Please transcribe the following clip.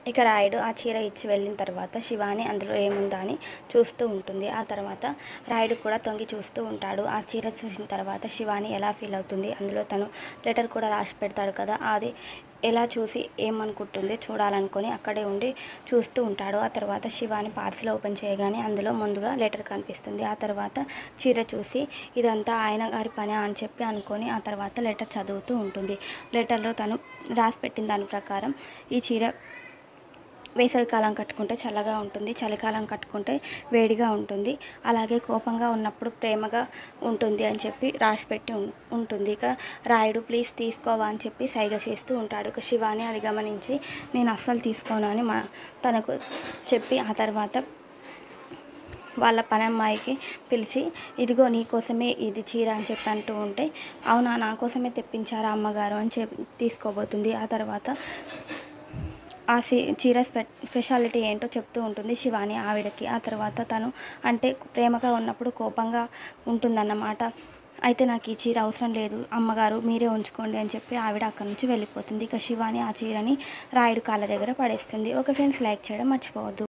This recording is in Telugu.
ఇక రాయుడు ఆ చీర ఇచ్చి వెళ్ళిన తర్వాత శివాని అందులో ఏముందా అని చూస్తూ ఉంటుంది ఆ తర్వాత రాయుడు కూడా తొంగి చూస్తూ ఉంటాడు ఆ చీర చూసిన తర్వాత శివాని ఎలా ఫీల్ అవుతుంది అందులో తను లెటర్ కూడా రాసి పెడతాడు కదా అది ఎలా చూసి ఏమనుకుంటుంది చూడాలనుకొని అక్కడే ఉండి చూస్తూ ఉంటాడు ఆ తర్వాత శివాని పార్సిల్ ఓపెన్ చేయగానే అందులో ముందుగా లెటర్ కనిపిస్తుంది ఆ తర్వాత చీర చూసి ఇదంతా ఆయన గారి పని అని చెప్పి అనుకొని ఆ తర్వాత లెటర్ చదువుతూ ఉంటుంది లెటర్లో తను రాసి పెట్టిన దాని ప్రకారం ఈ చీర వేసవికాలం కట్టుకుంటే చల్లగా ఉంటుంది చలికాలం కట్టుకుంటే వేడిగా ఉంటుంది అలాగే కోపంగా ఉన్నప్పుడు ప్రేమగా ఉంటుంది అని చెప్పి రాసి పెట్టి ఉం- ఉంటుంది ఇక రాయుడు ప్లీజ్ తీసుకోవా అని చెప్పి సైగ చేస్తూ ఉంటాడు ఇక శివాని అది గమనించి నేను అస్సలు తీసుకోను అని మా తనకు చెప్పి ఆ తర్వాత వాళ్ళ పని అమ్మాయికి పిలిచి ఇదిగో నీ కోసమే ఇది చీర అని చెప్పి అంటూ ఉంటే అవునా నా కోసమే తెప్పించారా అమ్మగారు అని చెప్పి తీసుకోబోతుంది ఆ తర్వాత ఆ సి చీర స్పె స్పెషాలిటీ ఏంటో చెప్తూ ఉంటుంది శివాని ఆవిడకి ఆ తర్వాత తను అంటే ప్రేమగా ఉన్నప్పుడు కోపంగా ఉంటుందన్నమాట అయితే నాకు ఈ చీర అవసరం లేదు అమ్మగారు మీరే ఉంచుకోండి అని చెప్పి ఆవిడ అక్కడి నుంచి వెళ్ళిపోతుంది ఇక శివాని ఆ చీరని రాయుడు కాళ్ళ దగ్గర పడేస్తుంది ఓకే ఫ్రెండ్స్ లైక్ చేయడం మర్చిపోవద్దు